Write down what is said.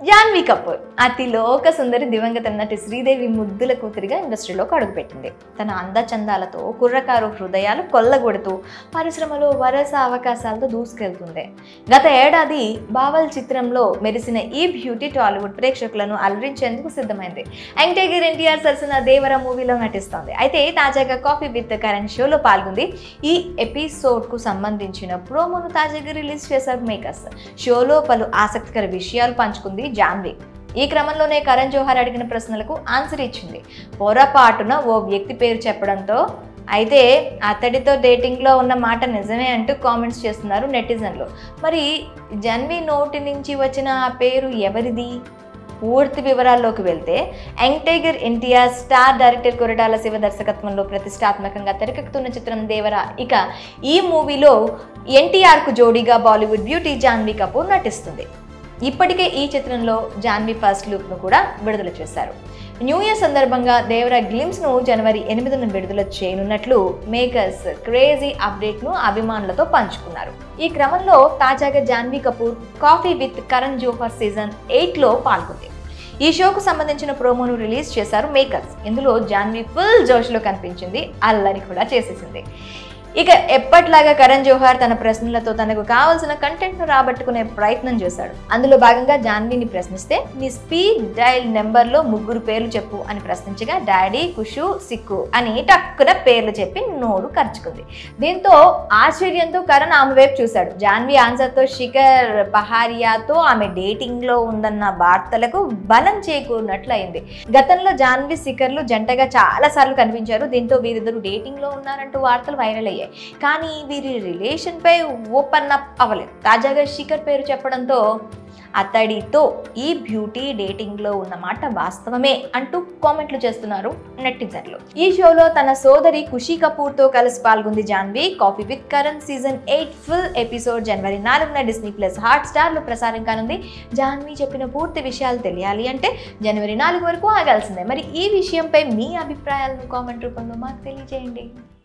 జాన్వీ కపూర్ అతి లోక సుందరి దివంగత నటి శ్రీదేవి ముద్దుల కూతురిగా ఇండస్ట్రీలోకి అడుగుపెట్టింది తన అందచందాలతో కుర్రకారు హృదయాలు కొల్లగొడుతూ పరిశ్రమలో వరుస అవకాశాలతో దూసుకెళ్తుంది గత ఏడాది బావల్ చిత్రంలో మెరిసిన ఈ బ్యూటీ టాలీవుడ్ ప్రేక్షకులను అలరించేందుకు సిద్ధమైంది యంగ్టైగర్ ఎన్టీఆర్ సరసన దేవర మూవీలో నటిస్తోంది అయితే తాజాగా కాఫీ విత్ కరణ్ షోలో పాల్గొంది ఈ ఎపిసోడ్కు సంబంధించిన ప్రోమోను తాజాగా రిలీజ్ చేశారు మేకర్స్ షోలో పలు ఆసక్తికర విషయాలు పంచుకుంది జాన్వి ఈ క్రమంలోనే కరణ్ జోహార్ అడిగిన ప్రశ్నలకు ఆన్సర్ ఇచ్చింది పొరపాటున ఓ వ్యక్తి పేరు చెప్పడంతో అయితే అతడితో డేటింగ్లో ఉన్న మాట నిజమే అంటూ కామెంట్స్ చేస్తున్నారు నెటిజన్లు మరి జన్వి నోటి నుంచి వచ్చిన ఆ పేరు ఎవరిది పూర్తి వివరాల్లోకి వెళ్తే young tiger NTR star director Koratala Siva దర్శకత్వంలో ప్రతిష్టాత్మకంగా తెరకెక్కుతున్న చిత్రం దేవర ఇక ఈ మూవీలో ఎన్టీఆర్కు జోడీగా బాలీవుడ్ బ్యూటీ జాన్వీ కపూర్ నటిస్తుంది ఇప్పటికే ఈ చిత్రంలో జాన్వీ ఫస్ట్ లుక్ను కూడా విడుదల చేశారు న్యూ ఇయర్ సందర్భంగా దేవర గ్లిమ్స్ను జనవరి ఎనిమిదిన విడుదల చేయనున్నట్లు మేకర్స్ క్రేజీ అప్డేట్ను అభిమానులతో పంచుకున్నారు ఈ క్రమంలో తాజాగా Janhvi Kapoor coffee with Karan Johar season ఎయిట్లో పాల్గొంది ఈ షోకు సంబంధించిన ప్రోమోను రిలీజ్ చేశారు మేకర్స్ ఇందులో జాన్వీ ఫుల్ జోష్లో కనిపించింది అల్లరి కూడా చేసేసింది ఇక ఎప్పట్లాగా కరణ్ జోహార్ తన ప్రశ్నలతో తనకు కావాల్సిన కంటెంట్ను రాబట్టుకునే ప్రయత్నం చేశాడు అందులో భాగంగా జాన్వీని ప్రశ్నిస్తే నీ స్పీడ్ డైల్ నెంబర్లో ముగ్గురు పేర్లు చెప్పు అని ప్రశ్నించగా డాడీ కుషు సిక్కు అని టక్కున పేర్లు చెప్పి నోరు ఖర్చుకుంది దీంతో ఆశ్చర్యంతో కరణ్ ఆమె వైపు చూశాడు జాన్వీ ఆన్సర్తో శిఖర్ పహారియాతో ఆమె డేటింగ్లో ఉందన్న వార్తలకు బలం చేకూరినట్లు అయింది గతంలో జాన్వీ శిఖర్లు జంటగా చాలా సార్లు కనిపించారు దీంతో వీరిద్దరు డేటింగ్లో ఉన్నారంటూ వార్తలు వైరల్ అయ్యాయి కానీ వీరి రిలేషన్పై ఓపెన్ అప్ అవ్వలేదు తాజాగా శిఖర్ పేరు చెప్పడంతో అతడితో ఈ బ్యూటీ డేటింగ్లో ఉన్నమాట వాస్తవమే అంటూ కామెంట్లు చేస్తున్నారు నెటిజన్లు ఈ షోలో తన సోదరి ఖుషీ కపూర్తో కలిసి పాల్గొంది Janhvi coffee with Karan season eight full episode జనవరి నాలుగున డిస్నీ ప్లస్ హాట్ స్టార్లో ప్రసారం కానుంది జాన్వీ చెప్పిన పూర్తి విషయాలు తెలియాలి అంటే జనవరి నాలుగు వరకు ఆగాల్సిందే మరి ఈ విషయంపై మీ అభిప్రాయాలను కామెంట్ రూపంలో మాకు తెలియజేయండి